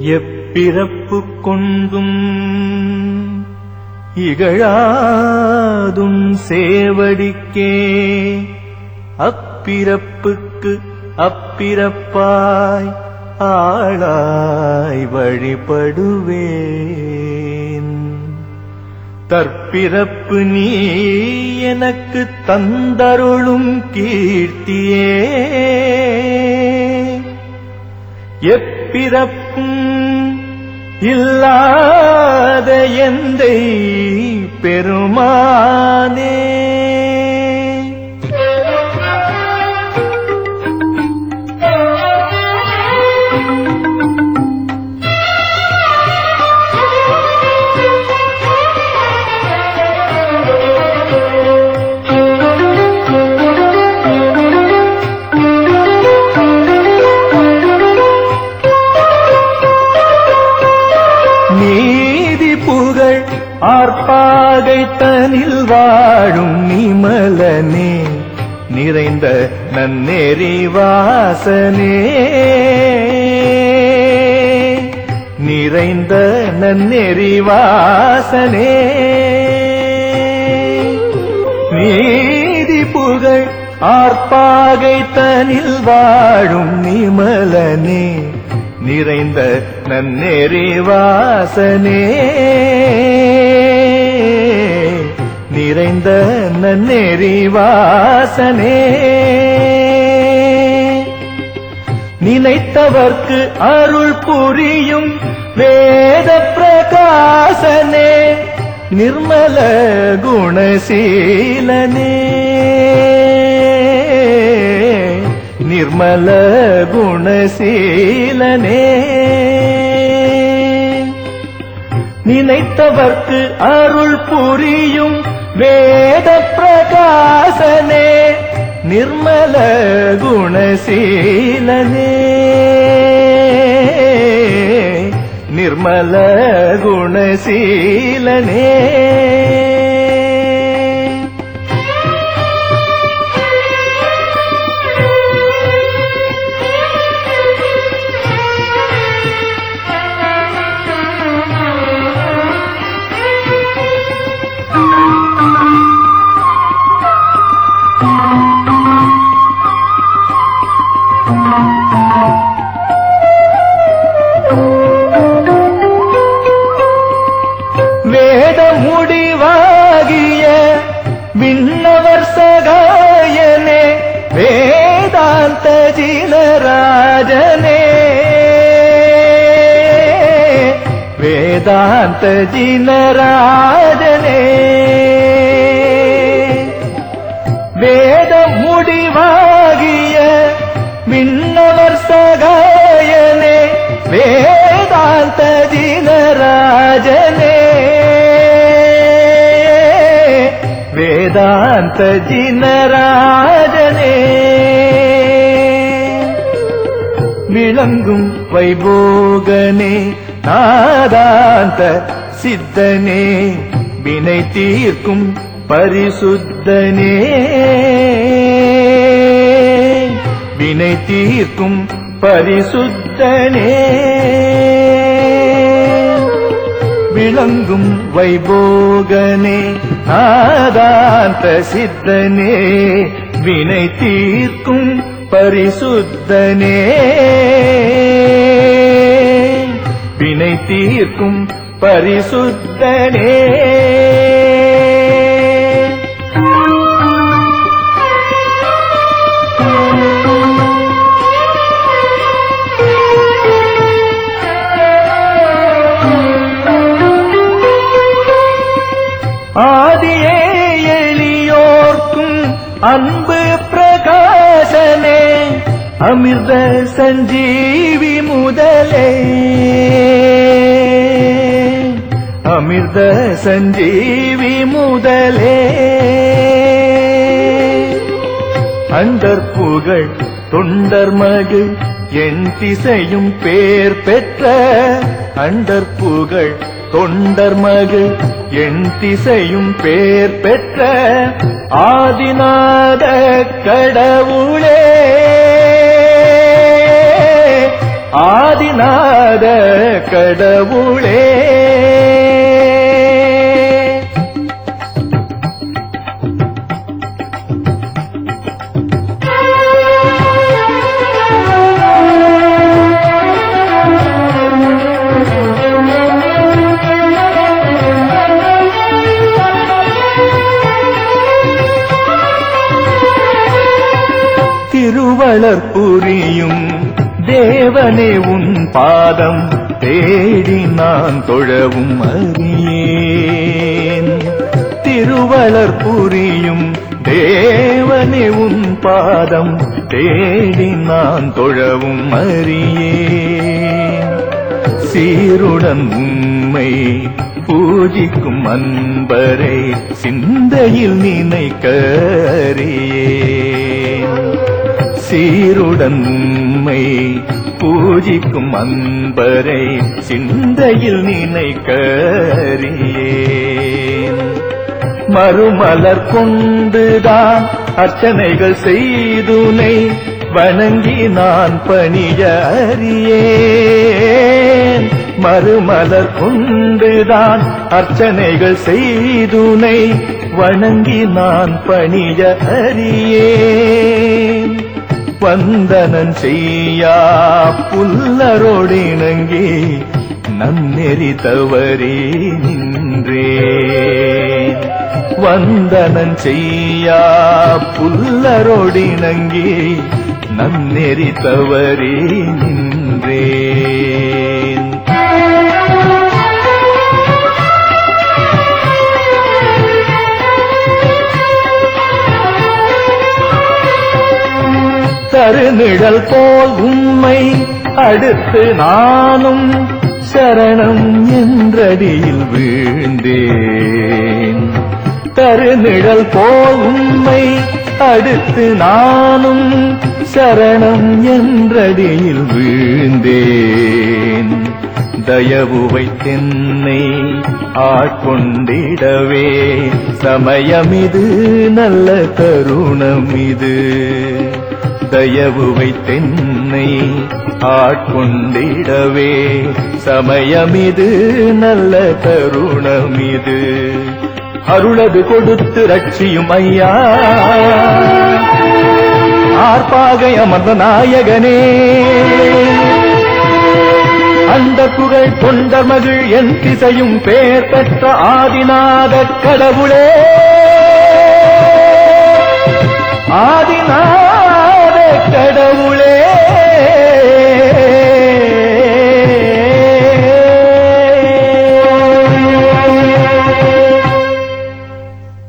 எப்பிறப்பு கொண்டும் இகழாதும் சேவடிக்கே அப்பிறப்புக்கு அப்பிறப்பாய் ஆளாய் வழிபடுவேன் தற்பிறப்பு நீ எனக்கு தந்தருளும் கீர்த்தியே எப்பிறப்பும் இல்லாத எந்தை பெருமானே நீதி புகழ் ஆர்ப்பாகை தனில் வாழும் நிமலனே நிறைந்த நன்னெறி வாசனே நிறைந்த நன்னெறி வாசனே நீதி புகழ் ஆர்ப்பாகை தனில் வாழும் நிமலனே நிறைந்த நன்னெறி வாசனே நிறைந்த நன்னெறி வாசனே நினைத்தவர்க்கு அருள் புரியும் வேத பிரகாசனே நிர்மல குணசீலனே நிர்மல குணசீலனே நினைத்தவர்க்கு அருள் புரியும் வேத பிரகாசனே நிர்மல குணசீலனே நிர்மல குணசீலனே வேத முடிவாகிய விண்ணவர் சகாயனே வேதாந்த ஜினராஜனே வேதாந்த ஜினராஜனே வேத முடிவாகிய விண்ணவர் சகாயனே வேதாந்த ஜினராஜனே வேதாந்த ஜினராஜனே விளங்கும் வைபோகனே நாதாந்த சித்தனே வினை தீர்க்கும் பரிசுத்தனே வினை தீர்க்கும் பரிசுத்தனே விளங்கும் வைபோகனே நாதாந்த சித்தனே வினை தீர்க்கும் பரிசுத்தனே வினை தீர்க்கும் பரிசுத்தனே ஆதியே எளியோர்க்கும் அன்பு பிரகாசனே அமிர்த சஞ்சீவி முதலே அமிர்த சஞ்சீவி முதலே அண்டர் புகழ் தொண்டர் மகிழ் என் திசையும் பேர் பெற்ற அண்டர் புகழ் தொண்டர் மகிழ் என் திசையும் பேர் பெற்ற ஆதிநாத கடவுளே ஆதி ஆதிநாத கடவுளே திருவளர் புரியும் தேவனே உன் பாதம் தேடி நான் தொழவும் அறியேன் திருவளர் புரியும் தேவனே உன் பாதம் தேடி நான் தொழவும் அறியேன் சீருடன் உம்மை பூஜிக்கும் அன்பரை சிந்தையில் நினைக்க அறியேன் சீருடன் உம்மை பூஜிக்கும் அன்பரை சிந்தையில் நினைக்க அறியேன் மறுமலர் கொண்டுதான் அர்ச்சனைகள் செய்துனை வணங்கி நான் பணிய அறியேன் மறுமலர் கொண்டுதான் அர்ச்சனைகள் செய்துனை வணங்கி நான் பணிய அறியேன் வந்தனன் செய்யா புல்லரோடிணங்கி நன்னெறி தவறி நின்றேன் வந்தனன் செய்யா புல்லரோடிணங்கி நன்னெறி தவறி நின்றேன் தருநிழல் போல் உம்மை அடுத்து நானும் சரணம் என்றடியில் வீழ்ந்தேன் தருநிழல் போல் உம்மை அடுத்து நானும் சரணம் என்றடியில் வீழ்ந்தேன் தயவு வைத்தென்னை ஆட்கொண்டிடவே சமயமிது நல்ல தருணம் இது தயவு வைத்தென்னை ஆட்கொண்டிடவே சமயமிது நல்ல தருணம் இது அருளது கொடுத்து ரட்சியும் ஐயா ஆர்ப்பாகை அமர்ந்த நாயகனே அந்த புகழ் கொண்ட மகிழ் என் திசையும் பேர் பெற்ற ஆதிநாத கடவுளே ஆதி